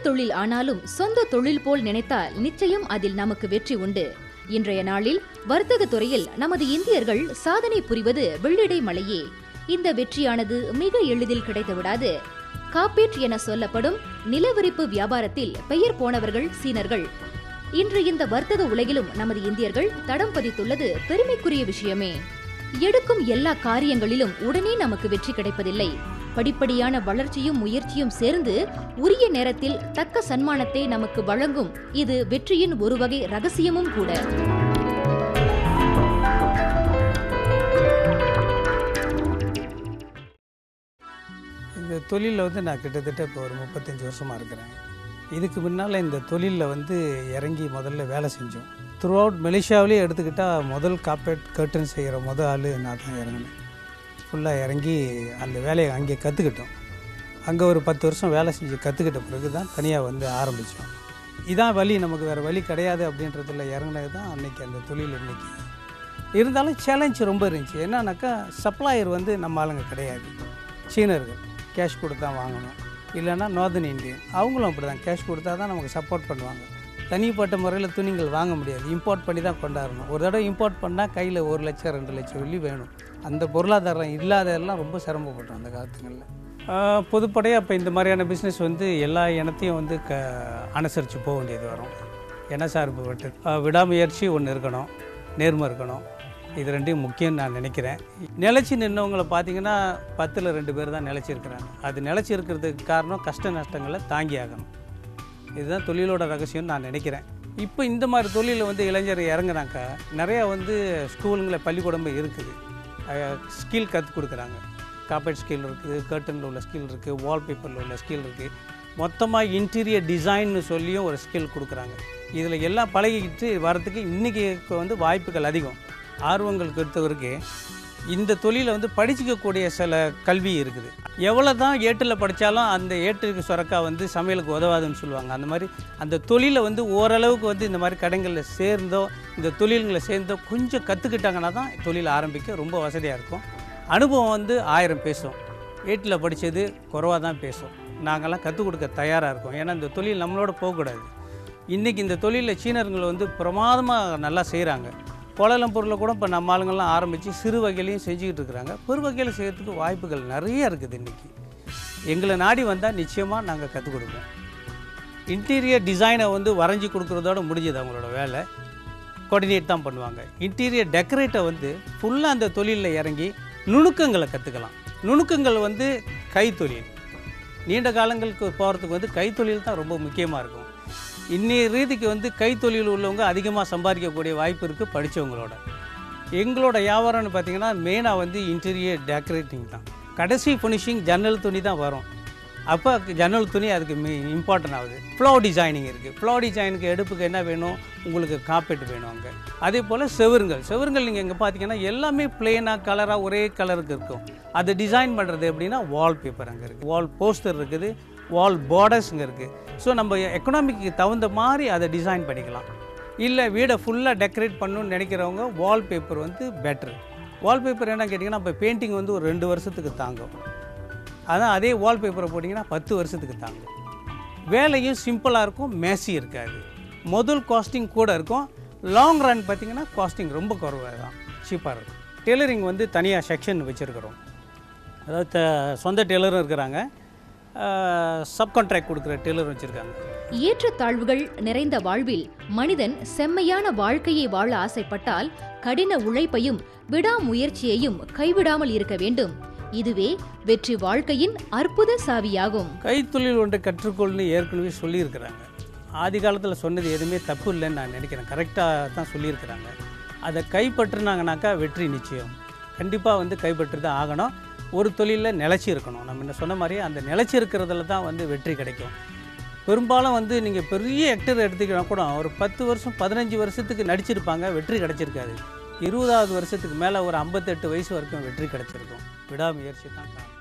தொழில் ஆனாலும் சொந்த தொழில் போல் நினைத்தால் நிச்சயம் அதில் நமக்கு வெற்றி உண்டு இன்றைய நாளில் வர்த்தக துறையில் நமது இந்தியர்கள் சாதனை புரிவது வெள்ளிடை மலையே இந்த வெற்றியானது மிக எளிதில் கிடைத்துவிடாது காப்பீட் என சொல்லப்படும் நிலவரிப்பு வியாபாரத்தில் பெயர் போனவர்கள் சீனர்கள் இன்று இந்த வர்த்தக உலகிலும் நமது இந்தியர்கள் தடம் பதித்துள்ளது பெருமைக்குரிய விஷயமே எடுக்கும் எல்லா காரியங்களிலும் உடனே நமக்கு வெற்றி கிடைப்பதில்லை படிப்படியான வளர்ச்சியும் முயற்சியும் சேர்ந்து உரிய நேரத்தில் தக்க சன்மானத்தை நமக்கு வழங்கும் இது வெற்றியின் ஒரு வகை ரகசியமும் கூட இந்த தொழிலில் வந்து நான் கிட்டத்தட்ட இப்போ ஒரு முப்பத்தஞ்சு வருஷமாக இருக்கிறேன் இதுக்கு முன்னால் இந்த தொழிலில் வந்து இறங்கி முதல்ல வேலை செஞ்சோம் த்ரூ அவுட் மலேசியாவிலே எடுத்துக்கிட்டால் முதல் காப்பேட் கர்டன் செய்கிற முதல் ஆள் நான் தான் இறங்கினேன் ஃபுல்லாக இறங்கி அந்த வேலையை அங்கே கற்றுக்கிட்டோம் அங்கே ஒரு பத்து வருஷம் வேலை செஞ்சு கற்றுக்கிட்ட பிறகு தான் தனியாக வந்து ஆரம்பித்தோம் இதான் வழி நமக்கு வேறு வழி கிடையாது அப்படின்றதுல இறங்கினது தான் அன்றைக்கி அந்த தொழில் இன்னைக்கு இருந்தாலும் சேலஞ்ச் ரொம்ப இருந்துச்சு என்னன்னாக்கா சப்ளையர் வந்து நம்ம ஆளுங்க கிடையாது சீனர்கள் கேஷ் கொடுத்தா வாங்கணும் இல்லைன்னா நார்தன் இந்தியன் அவங்களும் அப்படி தான் கேஷ் கொடுத்தா தான் நமக்கு சப்போர்ட் பண்ணுவாங்க தனிப்பட்ட முறையில் துணிகள் வாங்க முடியாது இம்போர்ட் பண்ணி தான் கொண்டாடணும் ஒரு தடவை இம்போர்ட் பண்ணால் கையில் ஒரு லட்சம் ரெண்டு லட்சம் வெள்ளி வேணும் அந்த பொருளாதாரம் இல்லாததெல்லாம் ரொம்ப சிரமப்பட்டோம் அந்த காலத்துங்களில் பொதுப்படையாக இப்போ இந்த மாதிரியான பிஸ்னஸ் வந்து எல்லா இனத்தையும் வந்து க அனுசரித்து போக வேண்டியது வரும் என்ன சார்பு விட்டு அஹ், விடாமுயற்சி ஒன்று இருக்கணும் நேர்மை இருக்கணும் இது ரெண்டையும் முக்கியம்னு நான் நினைக்கிறேன் நிலச்சி நின்றவங்களை பார்த்தீங்கன்னா பத்தில் ரெண்டு பேர் தான் நிலச்சி இருக்கிறாங்க அது நிலச்சி இருக்கிறதுக்கு காரணம் கஷ்ட நஷ்டங்களை தாங்கி ஆகணும் இதுதான் தொழிலோட ரகசியம்னு நான் நினைக்கிறேன் இப்போ இந்த மாதிரி தொழிலில் வந்து இளைஞர் இறங்குனாக்கா நிறையா வந்து ஸ்கூலுங்களில் பள்ளிக்கூடமே இருக்குது ஸ்கில் கற்றுக் கொடுக்குறாங்க காப்பேட் ஸ்கில் இருக்குது கர்டனில் உள்ள ஸ்கில் இருக்குது வால்பேப்பரில் உள்ள ஸ்கில் இருக்குது மொத்தமாக இன்டீரியர் டிசைன்னு சொல்லியும் ஒரு ஸ்கில் கொடுக்குறாங்க இதில் எல்லாம் பழகிக்கிட்டு வரதுக்கு இன்றைக்கி வந்து வாய்ப்புகள் அதிகம் ஆர்வங்கள் கொடுத்தவருக்கு இந்த தொழிலை வந்து படிச்சுக்கக்கூடிய சில கல்வி இருக்குது எவ்வளோ தான் ஏட்டில் படித்தாலும் அந்த ஏட்டுக்கு சுரக்கா வந்து சமையலுக்கு உதவாதுன்னு சொல்லுவாங்க அந்த மாதிரி அந்த தொழிலை வந்து ஓரளவுக்கு வந்து இந்த மாதிரி கடைகளில் சேர்ந்தோ இந்த தொழில்களை சேர்ந்தோ கொஞ்சம் கற்றுக்கிட்டாங்கன்னா தான் தொழில் ஆரம்பிக்க ரொம்ப வசதியாக இருக்கும் அனுபவம் வந்து ஆயிரம் பேசும் ஏட்டில் படித்தது குறவாக தான் பேசும் நாங்கள்லாம் கற்றுக் கொடுக்க தயாராக இருக்கோம் ஏன்னா இந்த தொழில் நம்மளோட போகக்கூடாது இன்றைக்கி இந்த தொழிலில் சீனர்கள் வந்து பிரமாதமாக நல்லா செய்கிறாங்க கோலாலம்பூரில் கூட இப்போ நம்ம ஆளுங்கள்லாம் ஆரம்பித்து சிறு வகையிலையும் செஞ்சுக்கிட்டு இருக்கிறாங்க பெரு வகையில் செய்கிறதுக்கு வாய்ப்புகள் நிறைய இருக்குது இன்றைக்கி எங்களை நாடி வந்தால் நிச்சயமாக நாங்கள் கற்றுக் கொடுப்போம் இன்டீரியர் டிசைனை வந்து வரைஞ்சி கொடுக்குறதோட முடிஞ்சது அவங்களோட வேலை கோஆர்டினேட் தான் பண்ணுவாங்க இன்டீரியர் டெக்கரேட்டை வந்து ஃபுல்லாக அந்த தொழிலில் இறங்கி நுணுக்கங்களை கற்றுக்கலாம் நுணுக்கங்கள் வந்து கைத்தொழில் நீண்ட காலங்களுக்கு போகிறதுக்கு வந்து கைத்தொழில் தான் ரொம்ப முக்கியமாக இருக்கும் இன்னைய ரீதிக்கு வந்து கைத்தொழில் உள்ளவங்க அதிகமாக சம்பாதிக்கக்கூடிய வாய்ப்பு இருக்குது படித்தவங்களோட எங்களோட வியாபாரம்னு பார்த்தீங்கன்னா மெயினாக வந்து இன்டீரியர் டெக்கரேட்டிங் தான் கடைசி ஃபினிஷிங் ஜன்னல் துணி தான் வரும் அப்போ ஜன்னல் துணி அதுக்கு மீ இம்பார்ட்டன்ட் ஆகுது ஃப்ளோ டிசைனிங் இருக்குது ஃப்ளோ டிசைனுக்கு எடுப்புக்கு என்ன வேணும் உங்களுக்கு காப்பீட்டு வேணும் அங்கே அதே போல் செவருங்கள் செவருங்கள் நீங்கள் எங்கே பார்த்தீங்கன்னா எல்லாமே பிளெயினாக கலராக ஒரே கலருக்கு இருக்கும் அது டிசைன் பண்ணுறது எப்படின்னா வால் பேப்பர் அங்கே இருக்குது வால் போஸ்டர் இருக்குது வால் பார்டர்ஸ் இங்கே இருக்குது ஸோ நம்ம எக்கனாமிக்கு தகுந்த மாதிரி அதை டிசைன் பண்ணிக்கலாம் இல்லை வீடை ஃபுல்லாக டெக்கரேட் பண்ணணும்னு நினைக்கிறவங்க வால் பேப்பர் வந்து பெட்ரு வால்பேப்பர் என்ன கேட்டிங்கன்னா இப்போ பெயிண்டிங் வந்து ஒரு ரெண்டு வருஷத்துக்கு தாங்கும் அதான் அதே வால்பேப்பரை போட்டிங்கன்னா பத்து வருஷத்துக்கு தாங்கும் வேலையும் சிம்பிளாக இருக்கும் மேசி இருக்காது முதல் காஸ்டிங் கூட இருக்கும் லாங் ரன் பார்த்தீங்கன்னா காஸ்டிங் ரொம்ப குறைவாக தான் சீப்பாக இருக்கும் டெய்லரிங் வந்து தனியாக செக்ஷன் வச்சுருக்கிறோம் அதாவது த- சொந்த டெய்லரும் இருக்கிறாங்க சப் கான்ட்ராக்ட் கொடுக்குற டெய்லரும் வச்சுருக்காங்க ஏற்றத்தாழ்வுகள் நிறைந்த வாழ்வில் மனிதன் செம்மையான வாழ்க்கையை வாழ ஆசைப்பட்டால் கடின உழைப்பையும் விடாமுயற்சியையும் கைவிடாமல் இருக்க வேண்டும் இதுவே வெற்றி வாழ்க்கையின் அற்புத சாவியாகும் கைத்தொழில் ஒன்றை கற்றுக்கொள்னு ஏற்கனவே சொல்லியிருக்கிறாங்க ஆதி காலத்தில் சொன்னது எதுவுமே தப்பு இல்லைன்னு நான் நினைக்கிறேன் கரெக்டாக தான் சொல்லியிருக்கிறாங்க அதை கைப்பற்றினாங்கனாக்கா வெற்றி நிச்சயம் கண்டிப்பாக வந்து கைப்பற்றி தான் ஆகணும் ஒரு தொழிலில் நிலச்சி இருக்கணும் நம்ம என்ன சொன்ன மாதிரி அந்த நிலச்சி இருக்கிறதுல தான் வந்து வெற்றி கிடைக்கும் பெரும்பாலும் வந்து நீங்கள் பெரிய ஆக்டர் எடுத்துக்கினா கூட ஒரு பத்து வருஷம் பதினஞ்சு வருஷத்துக்கு நடிச்சிருப்பாங்க வெற்றி கிடைச்சிருக்காது இருபதாவது வருஷத்துக்கு மேலே ஒரு ஐம்பத்தெட்டு வயசு வரைக்கும் வெற்றி கிடைச்சிருக்கும் விடாமுயற்சி தான் காரணம்